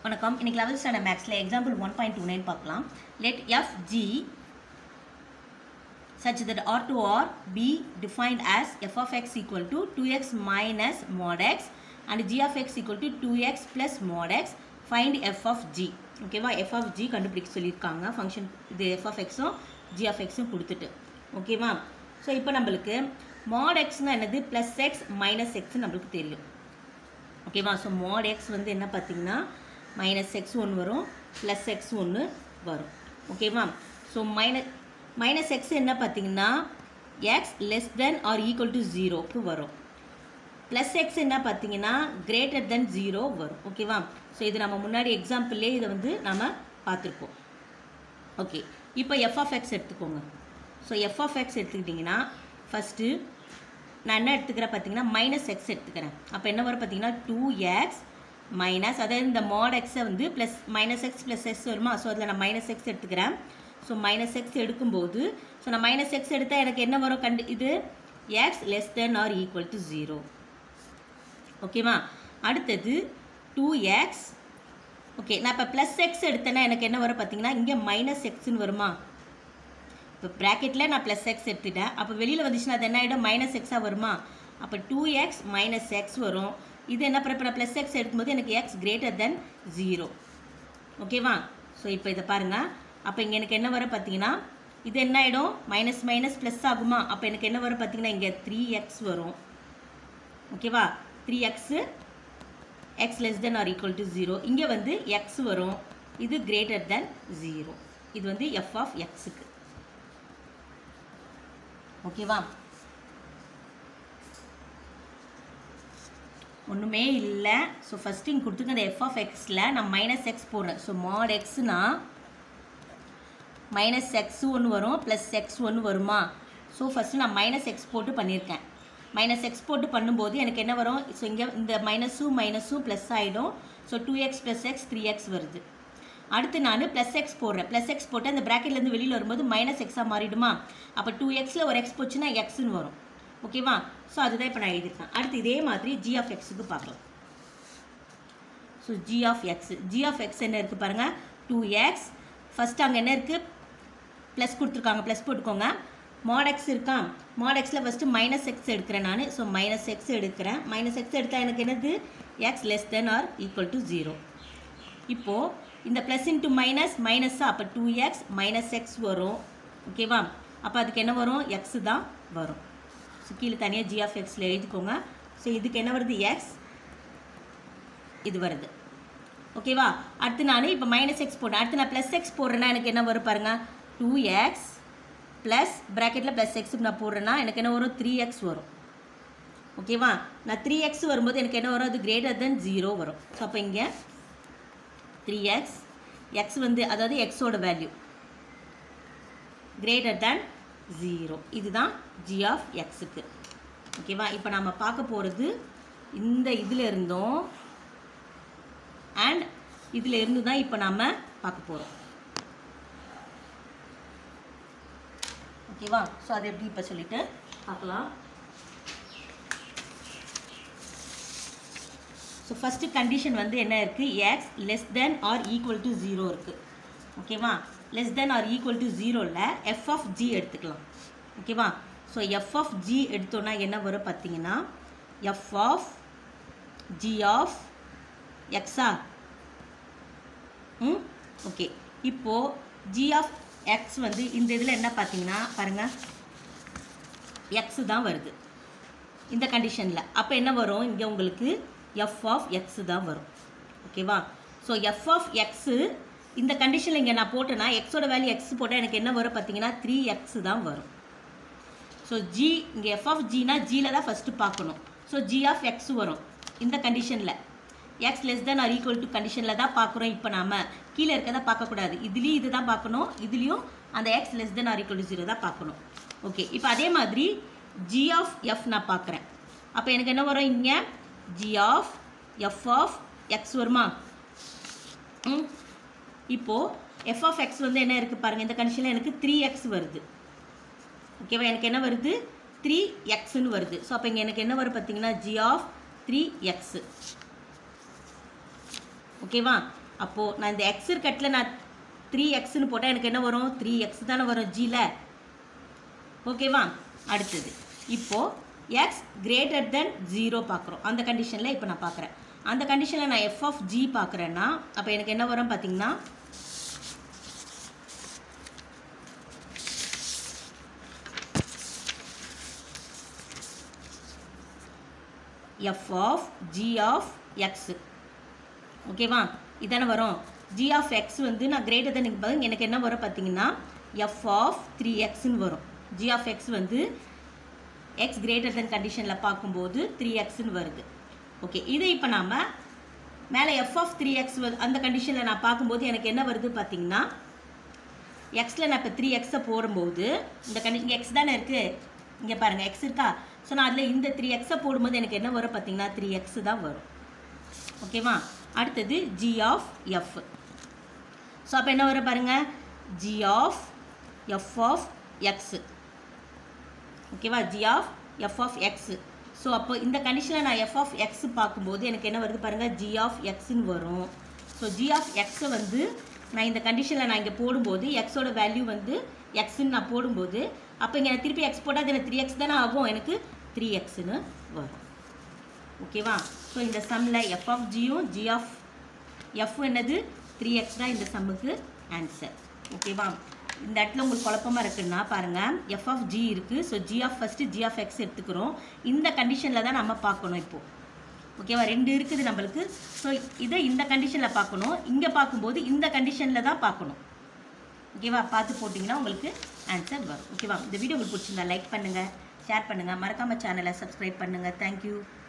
வணக்கம் இன்னைக்கு eleventh standard மேக்ஸில் example one point two nine பார்க்கலாம் let F G such that R to R be defined as f of x equal to 2x minus mod x and g of x equal to 2x plus mod x find f of g ஓகேவா f of g கண்டுபிடிக்க சொல்லியிருக்காங்க function இது f of xும் g of xும் கொடுத்துட்டு ஓகேவா so இப்போ நம்மளுக்கு mod xனா என்னது plus X minus X நம்மளுக்கு தெரியும் ஓகேவா ஸோ mod x வந்து என்ன பார்த்தீங்கன்னா மைனஸ் எக்ஸ் ஒன்று வரும் ப்ளஸ் எக்ஸ் ஒன்று வரும் ஓகேவா ஸோ மைனஸ் மைனஸ் எக்ஸ் என்ன பார்த்தீங்கன்னா X less than or equal to ஜீரோக்கு வரும் ப்ளஸ் எக்ஸ் என்ன பார்த்தீங்கன்னா கிரேட்டர் தென் ஜீரோ வரும் ஓகேவா ஸோ இது நம்ம முன்னாடி எக்ஸாம்பிள்லே இதை வந்து நம்ம பார்த்துருக்கோம் ஓகே இப்போ எஃப் ஆஃப் எக்ஸ் எடுத்துக்கோங்க ஸோ எஃப் ஆஃப் எக்ஸ் எடுத்துக்கிட்டிங்கன்னா ஃபஸ்ட்டு நான் என்ன எடுத்துக்கிறேன் பார்த்தீங்கன்னா மைனஸ் எக்ஸ் எடுத்துக்கிறேன் அப்போ என்ன வரும் பார்த்தீங்கன்னா டூ எக்ஸ் மைனஸ் அதாவது இந்த மாட் எக்ஸை வந்து plus minus X plus X வருமா ஸோ அதில் நான் மைனஸ் எக்ஸ் எடுத்துக்கிறேன் ஸோ மைனஸ் எக்ஸ் எடுக்கும்போது ஸோ நான் மைனஸ் எக்ஸ் எடுத்தால் எனக்கு என்ன வரும் கண்டு இது X less than or equal to zero ஓகேவா அடுத்தது டூ எக்ஸ் ஓகே நான் இப்போ ப்ளஸ் எக்ஸ் எடுத்தேன்னா எனக்கு என்ன வரும் பார்த்தீங்கன்னா இங்கே மைனஸ் எக்ஸ்னு வருமா இப்போ ப்ராக்கெட்டில் நான் ப்ளஸ் எக்ஸ் எடுத்துட்டேன் அப்போ வெளியில் வந்துச்சுன்னா அது என்ன ஆகிடும் மைனஸ் எக்ஸாக வருமா அப்போ டூ எக்ஸ் மைனஸ் எக்ஸ் வரும் இது என்ன பண்ண இப்போ நான் ப்ளஸ் எக்ஸ் எடுக்கும்போது எனக்கு எக்ஸ் கிரேட்டர் தென் ஜீரோ ஓகேவா ஸோ இப்போ இதை பாருங்கள் அப்போ இங்கே எனக்கு என்ன வரும் பார்த்தீங்கன்னா இது என்ன ஆகிடும் மைனஸ் மைனஸ் ப்ளஸ் ஆகுமா அப்போ எனக்கு என்ன வரும் பார்த்தீங்கன்னா இங்கே த்ரீ எக்ஸ் வரும் ஓகேவா three X X less than or equal to zero இங்கே வந்து எக்ஸ் வரும் இது கிரேட்டர் தென் ஜீரோ இது வந்து எஃப் ஆஃப் எக்ஸுக்கு ஓகேவா ஒன்றுமே இல்லை ஸோ ஃபஸ்ட்டு இங்கே கொடுத்துருக்க அந்த எஃப் ஆஃப் எக்ஸில் நான் மைனஸ் எக்ஸ் போடுறேன் ஸோ மாட் எக்ஸ்னா மைனஸ் எக்ஸ் ஒன்று வரும் ப்ளஸ் எக்ஸ் ஒன்று வருமா ஸோ ஃபஸ்ட்டு நான் மைனஸ் எக்ஸ் போட்டு பண்ணியிருக்கேன் மைனஸ் எக்ஸ் போட்டு பண்ணும்போது எனக்கு என்ன வரும் ஸோ இங்கே இந்த மைனஸும் மைனஸும் ப்ளஸ் ஆகிடும் so two X plus X three X வருது அடுத்து நான் ப்ளஸ் எக்ஸ் போடுறேன் ப்ளஸ் எக்ஸ் போட்டு அந்த ப்ராக்கெட்லேருந்து வெளியில் வரும்போது மைனஸ் எக்ஸாக மாறிடுமா அப்போ டூ எக்ஸில் ஒரு எக்ஸ் போச்சுன்னா எக்ஸ்னு வரும் ஓகேவா ஸோ அதுதான் இப்போ நான் எழுதியிருக்கேன் அடுத்து இதே மாதிரி ஜி ஆஃப் எக்ஸுக்கு பார்க்கலாம் so G of X G of X என்ன இருக்குது பாருங்கள் டூ எக்ஸ் ஃபஸ்ட்டு அங்கே என்ன இருக்குது ப்ளஸ் கொடுத்துருக்காங்க ப்ளஸ் போட்டுக்கோங்க மாட் எக்ஸ் இருக்கான் மாட் எக்ஸில் ஃபஸ்ட்டு மைனஸ் எக்ஸ் எடுக்கிறேன் நான் ஸோ மைனஸ் எக்ஸ் எடுக்கிறேன் மைனஸ் எக்ஸ் எடுத்தால் எனக்கு என்னது X less than or equal to zero இப்போது இந்த ப்ளஸ் இன்ட்டு மைனஸ் மைனஸ்ஸாக அப்போ டூ எக்ஸ் மைனஸ் எக்ஸ் வரும் ஓகேவா அப்போ அதுக்கு என்ன வரும் எக்ஸ் தான் வரும் ஸோ கீழே தனியாக ஜி ஆஃப் எக்ஸில் எழுதிக்கோங்க ஸோ இதுக்கு என்ன வருது எக்ஸ் இது வருது ஓகேவா அடுத்து நான் இப்போ மைனஸ் எக்ஸ் போட்டேன் அடுத்து நான் ப்ளஸ் எக்ஸ் போடுறேன்னா எனக்கு என்ன வரும் பாருங்கள் டூ எக்ஸ் ப்ளஸ் ப்ராக்கெட்டில் ப்ளஸ் எக்ஸுக்கு நான் போடுறேன்னா எனக்கு என்ன வரும் த்ரீ எக்ஸ் வரும் ஓகேவா நான் த்ரீ எக்ஸ் வரும்போது எனக்கு என்ன வரும் அது கிரேட்டர் தென் ஜீரோ வரும் ஸோ அப்போ இங்கே த்ரீ எக்ஸ் எக்ஸ் வந்து அதாவது எக்ஸோட வேல்யூ கிரேட்டர் தேன் ஜீரோ இதுதான் ஜி ஆஃப் எக்ஸுக்கு ஓகேவா இப்போ நம்ம பார்க்க போகிறது இந்த இதில் இருந்தும் அண்ட் இதில் இருந்து தான் இப்போ நாம் பார்க்க போகிறோம் ஓகேவா ஸோ அதை எப்படி இப்போ சொல்லிவிட்டு பார்க்கலாம் ஸோ ஃபஸ்ட்டு கண்டிஷன் வந்து என்ன இருக்குது X less than or equal to zero இருக்குது ஓகேவா less than or equal to ஜீரோவில் எஃப் ஆஃப் ஜி எடுத்துக்கலாம் ஓகேவா ஸோ எஃப் ஆஃப் ஜி எடுத்தோன்னா என்ன வரும் பார்த்தீங்கன்னா எஃப் ஆஃப் ஜி ஆஃப் எக்ஸா ம் ஓகே இப்போது ஜி ஆஃப் எக்ஸ் வந்து இந்த இதில் என்ன பார்த்தீங்கன்னா பாருங்கள் எக்ஸு தான் வருது இந்த கண்டிஷனில் அப்போ என்ன வரும் இங்கே உங்களுக்கு எஃப் ஆஃப் எக்ஸு தான் வரும் ஓகேவா ஸோ எஃப் ஆஃப் எக்ஸு இந்த கண்டிஷனில் இங்கே நான் போட்டேன்னா எக்ஸோட வேல்யூ எக்ஸ் போட்டால் எனக்கு என்ன வரும் பார்த்தீங்கன்னா த்ரீ எக்ஸு தான் வரும் ஸோ ஜி இங்கே எஃப் ஆஃப் ஜினா ஜியில் தான் ஃபஸ்ட்டு பார்க்கணும் ஸோ ஜி ஆஃப் எக்ஸ் வரும் இந்த கண்டிஷனில் X less than or equal to கண்டிஷனில் தான் பார்க்குறோம் இப்போ நாம் கீழே இருக்கதை பார்க்கக்கூடாது இதுலேயும் இது தான் பார்க்கணும் இதுலேயும் அந்த X less than or equal to zero தான் பார்க்கணும் ஓகே இப்போ அதே மாதிரி ஜி ஆஃப் எஃப் நான் பார்க்குறேன் அப்போ எனக்கு என்ன வரும் இங்கே G of F of X வருமா ம் இப்போது எஃப் ஆஃப் எக்ஸ் வந்து என்ன இருக்குது பாருங்கள் இந்த கண்டிஷனில் எனக்கு த்ரீ எக்ஸ் வருது ஓகேவா எனக்கு என்ன வருது த்ரீ எக்ஸ்னு வருது ஸோ அப்போ இங்கே எனக்கு என்ன வரும் பார்த்தீங்கன்னா ஜி ஆஃப் த்ரீ எக்ஸு ஓகேவா அப்போது நான் இந்த எக்ஸ் இருக்கட்டில் நான் த்ரீ எக்ஸ்னு போட்டால் எனக்கு என்ன வரும் த்ரீ எக்ஸ் தானே வரும் ஜியில் ஓகேவா அடுத்தது இப்போது எக்ஸ் கிரேட்டர் தென் ஜீரோ பார்க்குறோம் அந்த கண்டிஷனில் இப்போ நான் பார்க்குறேன் அந்த கண்டிஷனில் நான் எஃப் ஆஃப் ஜி பார்க்குறேன்னா அப்போ எனக்கு என்ன வரும் பார்த்தீங்கன்னா F of G of X ஓகேவா இதானே வரும் ஜி ஆஃப் எக்ஸ் வந்து நான் கிரேட்டர் தென் பதில் எனக்கு என்ன வரும் பார்த்தீங்கன்னா எஃப் ஆஃப் த்ரீ எக்ஸ்னு வரும் ஜி ஆஃப் எக்ஸ் வந்து எக்ஸ் கிரேட்டர் தென் கண்டிஷனில் பார்க்கும்போது த்ரீ எக்ஸ்னு வருது ஓகே இதை இப்போ நாம் மேலே எஃப் ஆஃப் த்ரீ எக்ஸ் அந்த கண்டிஷனில் நான் பார்க்கும்போது எனக்கு என்ன வருது பார்த்தீங்கன்னா எக்ஸில் நான் இப்போ த்ரீ எக்ஸை போடும்போது இந்த கண்டி இங்கே எக்ஸ் தானே இருக்குது இங்கே பாருங்கள் எக்ஸ் இருக்கா ஸோ நான் அதில் இந்த த்ரீ எக்ஸை போடும்போது எனக்கு என்ன வரும் பார்த்தீங்கன்னா த்ரீ எக்ஸ் தான் வரும் ஓகேவா அடுத்தது ஜி ஆஃப் எஃப் ஸோ அப்போ என்ன வரும் பாருங்கள் G of F of X ஓகேவா G of F of X so அப்போ இந்த கண்டிஷனில் நான் எஃப் ஆஃப் எக்ஸ் பார்க்கும்போது எனக்கு என்ன வருது பாருங்கள் ஜி ஆஃப் எக்ஸ்னு வரும் ஸோ ஜி ஆஃப் எக்ஸை வந்து நான் இந்த கண்டிஷனில் நான் இங்கே போடும்போது எக்ஸோட வேல்யூ வந்து எக்ஸ்ன்னு நான் போடும்போது அப்போ இங்கே நான் திருப்பி எக்ஸ் போட்டால் அது எனக்கு த்ரீ எக்ஸ் தானே ஆகும் எனக்கு த்ரீ எக்ஸ்னு வரும் ஓகேவா ஸோ இந்த சம்மில் எஃப் ஆஃப் ஜியும் ஜி ஆஃப் எஃப் என்னது த்ரீ எக்ஸ் தான் இந்த சம்முக்கு ஆன்சர் ஓகேவா இந்த இடத்துல உங்களுக்கு குழப்பமாக இருக்குன்னா பாருங்கள் எஃப் ஆஃப் ஜி இருக்குது so G of first G of X எடுத்துக்கிறோம் இந்த கண்டிஷனில் தான் நம்ம பார்க்கணும் இப்போது ஓகேவா ரெண்டு இருக்குது நம்மளுக்கு ஸோ இதை இந்த கண்டிஷனில் பார்க்கணும் இங்கே பார்க்கும்போது இந்த கண்டிஷனில் தான் பார்க்கணும் ஓகேவா பார்த்து போட்டிங்கன்னா உங்களுக்கு ஆன்சர் வரும் ஓகேவா இந்த வீடியோ உங்களுக்கு பிடிச்சிருந்தா லைக் பண்ணுங்கள் ஷேர் பண்ணுங்கள் மறக்காமல் சேனலை சப்ஸ்கிரைப் பண்ணுங்கள் தேங்க்யூ